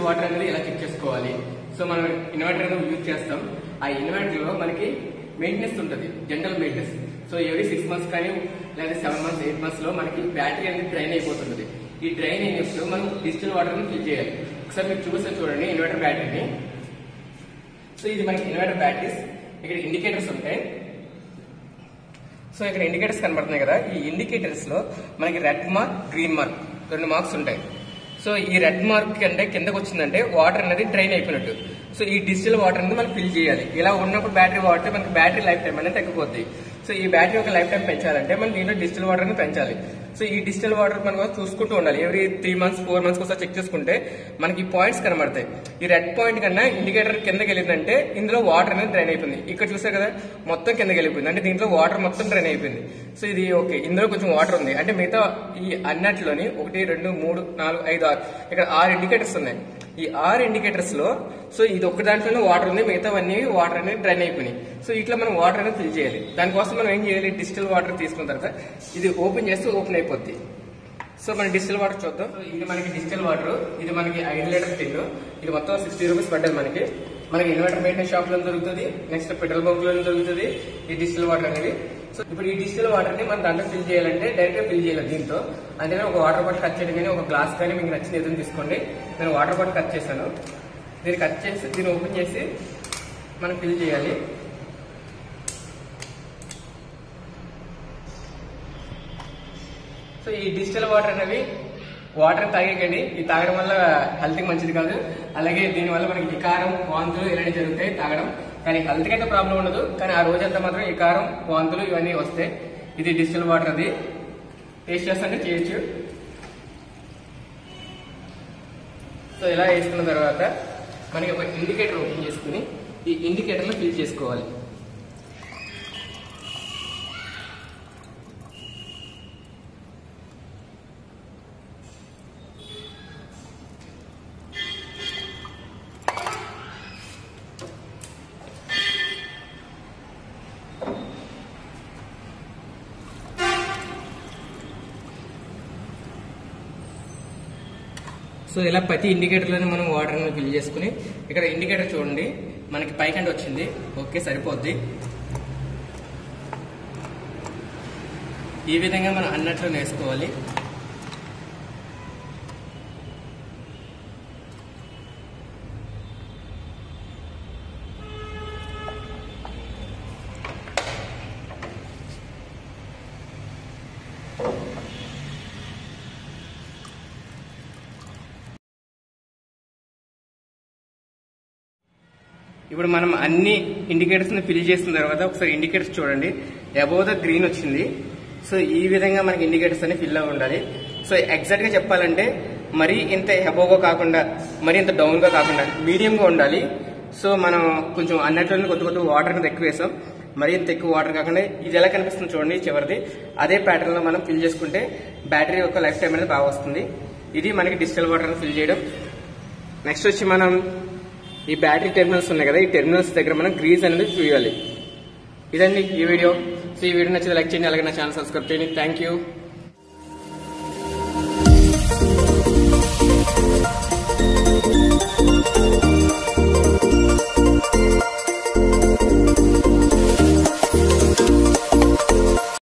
Digital water అనేది ఎలా check చేసుకోవాలి సో మనం ఇన్వర్టర్ అనేది యూజ్ చేస్తాం ఆ ఇన్వర్టర్ లో మనకి మెయింటెనెన్స్ ఉంటుంది general maintenance so every six months కానీ లేదా సెవెన్ మంత్స్ ఎయిట్ మంత్స్ లో మనకి బ్యాటరీ అనేది డ్రైన్ అయిపోతుంది ఈ డ్రైన్ అయినప్పుడు మనం డిజిటల్ వాటర్ ని ఫిల్ చేయాలి ఒకసారి మీరు చూస్తే చూడండి ఇన్వర్టర్ బ్యాటరీని సో ఇది మనకి ఇన్వర్టర్ బ్యాటరీస్ ఇక్కడ ఇండికేటర్స్ ఉంటాయి సో ఇక్కడ ఇండికేటర్స్ కనబడుతున్నాయి కదా ఈ ఇండికేటర్స్ లో మనకి రెడ్ మార్క్ గ్రీన్ మార్క్ రెండు మార్క్స్ ఉంటాయి సో ఈ రెడ్ మార్క్ అంటే కిందకు వచ్చిందంటే వాటర్ అనేది డ్రైన్ అయిపోయినట్టు సో ఈ డిజిటల్ వాటర్ అనేది మనం ఫిల్ చేయాలి ఇలా ఉన్నప్పుడు బ్యాటరీ వాడితే మనకి బ్యాటరీ లైఫ్ టైం అనేది తగ్గిపోద్ది సో ఈ బ్యాటరీ యొక్క లైఫ్ టైం పెంచాలంటే మనం దీంట్లో డిజిటల్ వాటర్ ని పెంచాలి సో ఈ డిజిటల్ వాటర్ మనం చూసుకుంటూ ఉండాలి every three months four months ఒకసారి చెక్ చేసుకుంటే మనకి ఈ పాయింట్స్ కనబడతాయి ఈ రెడ్ పాయింట్ కన్నా ఇండికేటర్ కిందకి వెళ్ళిందంటే ఇందులో వాటర్ అనేది డ్రైన్ అయిపోయింది ఇక్కడ చూసారు కదా మొత్తం కిందకి వెళ్ళిపోయింది అంటే దీంట్లో వాటర్ మొత్తం డ్రైన్ అయిపోయింది సో ఇది ఓకే ఇందులో కొంచెం వాటర్ ఉంది అంటే మిగతా ఈ అన్నట్లోని ఒకటి రెండు మూడు నాలుగు ఐదు ఆరు ఇక్కడ ఆరు ఇండికేటర్స్ ఉన్నాయి ఈ ఆరు ఇండికేటర్స్ లో సో ఇది ఒక దాంట్లోనే వాటర్ ఉంది మిగతావన్నీ వాటర్ అనేది డ్రైన్ అయిపోయినాయి సో ఇట్లా మనం వాటర్ అనేది ఫిల్ చేయాలి దానికోసం మనం ఏం చేయాలి డిజిటల్ వాటర్ తీసుకున్న తర్వాత ఇది ఓపెన్ చేస్తే ఓపెన్ అయిపోద్ది సో మన డిజిటల్ వాటర్ చూద్దాం సో ఇది మనకి డిజిటల్ వాటర్ ఇది మనకి ఐదు లీటర్ టిన్ ఇది మొత్తం సిక్స్టీ రూపీస్ పడ్డది మనకి మనకి ఇన్వర్టర్ మెయింటెనెన్స్ షాప్ లో దొరుకుతుంది నెక్స్ట్ పెట్రోల్ బంక్ లో దొరుకుతుంది ఈ డిజిటల్ వాటర్ అనేది సో ఇప్పుడు ఈ డిజిటల్ వాటర్ ని మనం దాంట్లో ఫిల్ చేయాలంటే డైరెక్ట్ గా ఫిల్ చేయాలి దీంతో అందుకని ఒక వాటర్ బాటిల్ కట్ చేయడం కానీ ఒక గ్లాస్ కానీ మీకు నచ్చిన ఏదైనా తీసుకోండి నేను వాటర్ బాటిల్ కట్ చేశాను దీన్ని కట్ చేసి దీన్ని ఓపెన్ చేసి మనం ఫిల్ చేయాలి సో ఈ డిజిటల్ వాటర్ అనేవి వాటర్ తాగేకండి ఇది తాగడం వల్ల హెల్త్ మంచిది కాదు అలాగే దీనివల్ల మనకి వికారం వాంతులు ఇలాంటివి జరుగుతాయి తాగడం కానీ హెల్త్ కి అయితే ప్రాబ్లం ఉండదు కానీ ఆ రోజంతా మాత్రం వికారం వాంతులు ఇవన్నీ వస్తాయి ఇది డిజిటల్ వాటర్ అది టేస్ట్ చేస్తుంటే చేయొచ్చు సో ఇలా వేసుకున్న తర్వాత మనకి ఒక ఇండికేటర్ ఓపెన్ చేసుకుని ఈ ఇండికేటర్లో ఫిల్ చేసుకోవాలి సో ఇలా ప్రతి ఇండికేటర్లోనే మనం వాటర్ని ఫిల్ చేసుకుని ఇక్కడ ఇండికేటర్ చూడండి మనకి పైకండి వచ్చింది ఓకే సరిపోద్ది ఈ విధంగా మనం అన్నట్లు వేసుకోవాలి ఇప్పుడు మనం అన్ని ఇండికేటర్స్ ని ఫిల్ చేసిన తర్వాత ఒకసారి ఇండికేటర్స్ చూడండి అబౌవ్ ద గ్రీన్ వచ్చింది సో ఈ విధంగా మనకి ఇండికేటర్స్ అన్ని ఫిల్ అవి ఉండాలి సో ఎగ్జాక్ట్ గా చెప్పాలంటే మరీ ఇంత అబోవ్గా కాకుండా మరీ ఇంత డౌన్ గా కాకుండా మీడియం గా ఉండాలి సో మనం కొంచెం అన్నట్లోనే కొద్ది కొద్ది వాటర్ అనేది ఎక్కువ వేసాం మరీ ఇంత ఎక్కువ వాటర్ కాకుండా ఇది ఎలా కనిపిస్తుంది చూడండి చివరిది అదే ప్యాటర్న్ లో మనం ఫిల్ చేసుకుంటే బ్యాటరీ యొక్క లైఫ్ టైం అనేది బాగా వస్తుంది ఇది మనకి డిజిటల్ వాటర్ ఫిల్ చేయడం నెక్స్ట్ వచ్చి మనం ఈ బ్యాటరీ టెర్మినల్స్ ఉన్నాయి కదా ఈ టెర్మినల్స్ దగ్గర మనం గ్రీజ్ అనేది చూయాలి ఇదండి ఈ వీడియో సో ఈ వీడియో నచ్చితే లైక్ చేయండి అలాగే నా ఛానల్ సబ్స్క్రైబ్ చేయండి థ్యాంక్ యూ Thank you.